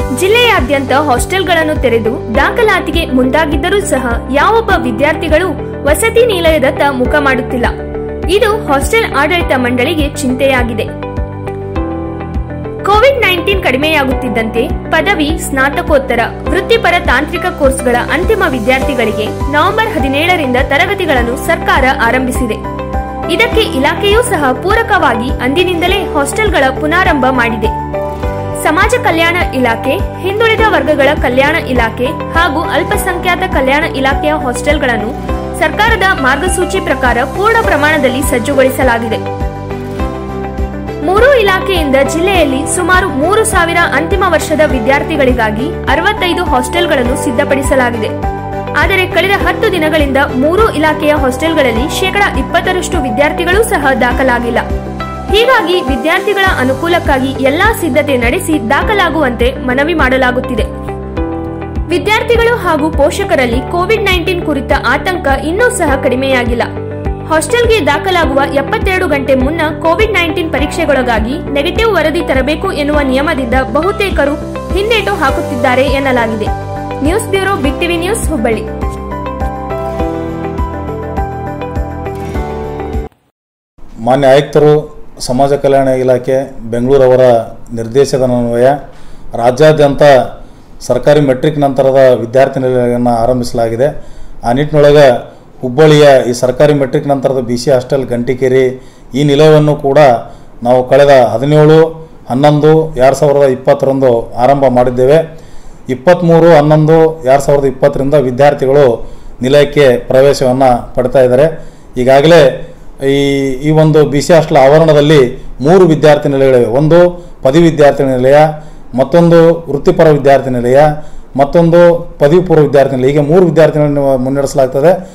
ಜಿಲ್ಲೆಯಾದ್ಯಂತ ಹಾಸ್ಟೆಲ್ಗಳನ್ನು ತೆರೆದು ದಾಖಲಾತಿಗೆ ಮುಂದಾಗಿದ್ದರೂ ಸಹ ಯಾವೊಬ್ಬ ವಿದ್ಯಾರ್ಥಿಗಳು ವಸತಿ ನಿಲಯದತ್ತ ಮುಖ ಮಾಡುತ್ತಿಲ್ಲ ಇದು ಹಾಸ್ಟೆಲ್ ಆಡಳಿತ ಮಂಡಳಿಗೆ ಚಿಂತೆಯಾಗಿದೆ ಕೋವಿಡ್ ನೈನ್ಟೀನ್ ಕಡಿಮೆಯಾಗುತ್ತಿದ್ದಂತೆ ಪದವಿ ಸ್ನಾತಕೋತ್ತರ ವೃತ್ತಿಪರ ತಾಂತ್ರಿಕ ಕೋರ್ಸ್ಗಳ ಅಂತಿಮ ವಿದ್ಯಾರ್ಥಿಗಳಿಗೆ ನವೆಂಬರ್ ಹದಿನೇಳರಿಂದ ತರಗತಿಗಳನ್ನು ಸರ್ಕಾರ ಆರಂಭಿಸಿದೆ ಇದಕ್ಕೆ ಇಲಾಖೆಯೂ ಸಹ ಪೂರಕವಾಗಿ ಅಂದಿನಿಂದಲೇ ಹಾಸ್ಟೆಲ್ಗಳ ಪುನಾರಂಭ ಮಾಡಿದೆ ಸಮಾಜ ಕಲ್ಯಾಣ ಇಲಾಖೆ ಹಿಂದುಳಿದ ವರ್ಗಗಳ ಕಲ್ಯಾಣ ಇಲಾಖೆ ಹಾಗೂ ಅಲ್ಪಸಂಖ್ಯಾತ ಕಲ್ಯಾಣ ಇಲಾಖೆಯ ಹಾಸ್ಟೆಲ್ಗಳನ್ನು ಸರ್ಕಾರದ ಮಾರ್ಗಸೂಚಿ ಪ್ರಕಾರ ಪೂರ್ಣ ಪ್ರಮಾಣದಲ್ಲಿ ಸಜ್ಜುಗೊಳಿಸಲಾಗಿದೆ ಮೂರೂ ಇಲಾಖೆಯಿಂದ ಜಿಲ್ಲೆಯಲ್ಲಿ ಸುಮಾರು ಮೂರು ಸಾವಿರ ಅಂತಿಮ ವರ್ಷದ ವಿದ್ಯಾರ್ಥಿಗಳಿಗಾಗಿ ಅರವತ್ತೈದು ಹಾಸ್ಟೆಲ್ಗಳನ್ನು ಸಿದ್ಧಪಡಿಸಲಾಗಿದೆ ಆದರೆ ಕಳೆದ ಹತ್ತು ದಿನಗಳಿಂದ ಮೂರೂ ಇಲಾಖೆಯ ಹಾಸ್ಟೆಲ್ಗಳಲ್ಲಿ ಶೇಕಡಾ ಇಪ್ಪತ್ತರಷ್ಟು ವಿದ್ಯಾರ್ಥಿಗಳೂ ಸಹ ದಾಖಲಾಗಿಲ್ಲ ಹೀಗಾಗಿ ವಿದ್ಯಾರ್ಥಿಗಳ ಅನುಕೂಲಕ್ಕಾಗಿ ಎಲ್ಲಾ ಸಿದ್ಧತೆ ನಡೆಸಿ ದಾಖಲಾಗುವಂತೆ ಮನವಿ ಮಾಡಲಾಗುತ್ತಿದೆ ವಿದ್ಯಾರ್ಥಿಗಳು ಹಾಗೂ ಪೋಷಕರಲ್ಲಿ ಕೋವಿಡ್ ನೈನ್ಟೀನ್ ಕುರಿತ ಆತಂಕ ಇನ್ನೂ ಸಹ ಕಡಿಮೆಯಾಗಿಲ್ಲ ಹಾಸ್ಟೆಲ್ಗೆ ದಾಖಲಾಗುವ ಎಪ್ಪತ್ತೆರಡು ಗಂಟೆ ಮುನ್ನ ಕೋವಿಡ್ ನೈನ್ಟೀನ್ ಪರೀಕ್ಷೆಗೊಳಗಾಗಿ ನೆಗೆಟಿವ್ ವರದಿ ತರಬೇಕು ಎನ್ನುವ ನಿಯಮದಿಂದ ಬಹುತೇಕರು ಹಿಂದೇಟು ಹಾಕುತ್ತಿದ್ದಾರೆ ಎನ್ನಲಾಗಿದೆ news bureau big TV news Hubballi ಮಾನ್ಯ ಆಯುಕ್ತರು ಸಮಾಜ ಕಲ್ಯಾಣ ಇಲಾಖೆ ಬೆಂಗಳೂರವರ ನಿರ್ದೇಶನದನ್ವಯ ರಾಜ್ಯಾದ್ಯಂತ ಸರ್ಕಾರಿ ಮೆಟ್ರಿಕ್ ನಂತರದ ವಿದ್ಯಾರ್ಥಿ ನಿಲಯಗಳನ್ನು ಆರಂಭಿಸಲಾಗಿದೆ ಆ ನಿಟ್ಟಿನೊಳಗೆ ಹುಬ್ಬಳ್ಳಿಯ ಈ ಸರ್ಕಾರಿ ಮೆಟ್ರಿಕ್ ನಂತರದ ಬಿ ಸಿ ಹಾಸ್ಟೆಲ್ ಗಂಟಿಕೇರಿ ಈ ನಿಲಯವನ್ನು ಕೂಡ ನಾವು ಕಳೆದ ಹದಿನೇಳು ಹನ್ನೊಂದು ಎರಡು ಸಾವಿರದ ಇಪ್ಪತ್ತರಂದು ಆರಂಭ ಮಾಡಿದ್ದೇವೆ ಇಪ್ಪತ್ತ್ಮೂರು ಹನ್ನೊಂದು ಎರಡು ಸಾವಿರದ ಇಪ್ಪತ್ತರಿಂದ ವಿದ್ಯಾರ್ಥಿಗಳು ನಿಲಯಕ್ಕೆ ಪ್ರವೇಶವನ್ನು ಪಡ್ತಾ ಇದ್ದಾರೆ ಈಗಾಗಲೇ ಈ ಈ ಒಂದು ಬಿ ಸಿ ಹಾಸ್ಟೆಲ್ ಆವರಣದಲ್ಲಿ ಮೂರು ವಿದ್ಯಾರ್ಥಿ ನಿಲಯಗಳಿವೆ ಒಂದು ಪದವಿ ವಿದ್ಯಾರ್ಥಿ ನಿಲಯ ಮತ್ತೊಂದು ವೃತ್ತಿಪರ ವಿದ್ಯಾರ್ಥಿ ನಿಲಯ ಮತ್ತೊಂದು ಪದವಿ ಪೂರ್ವ ವಿದ್ಯಾರ್ಥಿ ನಿಲಯ ಹೀಗೆ ಮೂರು ವಿದ್ಯಾರ್ಥಿಗಳನ್ನು ಮುನ್ನಡೆಸಲಾಗ್ತದೆ